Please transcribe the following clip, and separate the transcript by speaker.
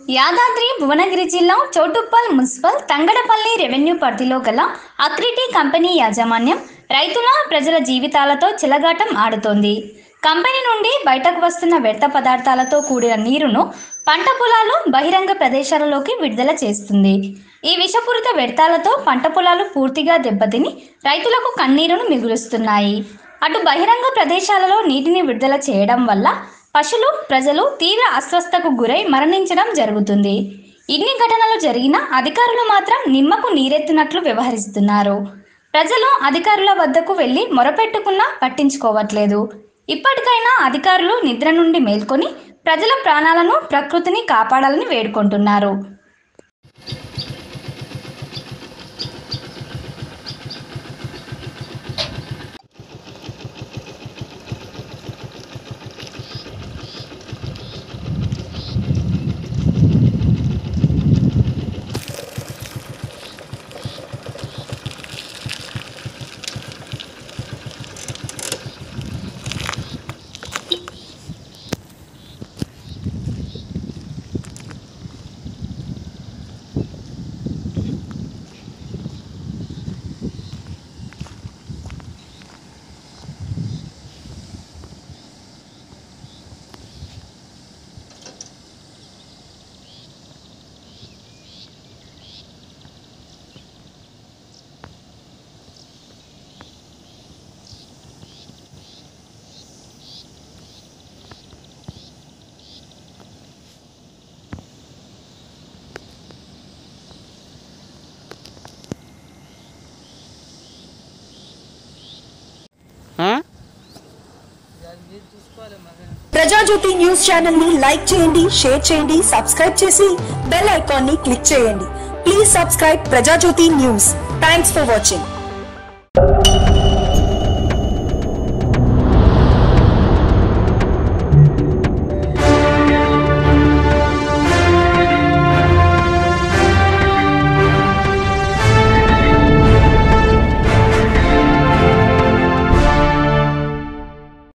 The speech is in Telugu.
Speaker 1: యాదాద్రి భువనగిరి జిల్లా చౌటుప్పల్ మున్సిపల్ తంగడపల్లి రెవెన్యూ పరిధిలో గల అక్రిటీ కంపెనీ యాజమాన్యం రైతుల ప్రజల జీవితాలతో చిలగాటం ఆడుతోంది కంపెనీ నుండి బయటకు వస్తున్న వ్యర్థ పదార్థాలతో కూడిన నీరును పంట పొలాలు బహిరంగ ప్రదేశాలలోకి విడుదల చేస్తుంది ఈ విషపూరిత వ్యర్థాలతో పంట పొలాలు పూర్తిగా దెబ్బతిని రైతులకు కన్నీరును మిగులుస్తున్నాయి అటు బహిరంగ ప్రదేశాలలో నీటిని విడుదల చేయడం వల్ల పశువులు ప్రజలు తీవ్ర అస్వస్థకు గురై మరణించడం జరుగుతుంది ఇన్ని ఘటనలు జరిగినా అధికారులు మాత్రం నిమ్మకు నీరెత్తినట్లు వ్యవహరిస్తున్నారు ప్రజలు అధికారుల వద్దకు వెళ్లి మొరపెట్టుకున్నా పట్టించుకోవట్లేదు ఇప్పటికైనా అధికారులు నిద్ర నుండి మేల్కొని ప్రజల ప్రాణాలను ప్రకృతిని కాపాడాలని వేడుకుంటున్నారు
Speaker 2: ప్రజాజ్యోతి న్యూస్ ఛానల్ ని లైక్ చేయండి షేర్ చేయండి సబ్స్క్రైబ్ చేసి బెల్ ఐకాన్ ని క్లిక్ చేయండి please subscribe Prajajyothi news thanks for watching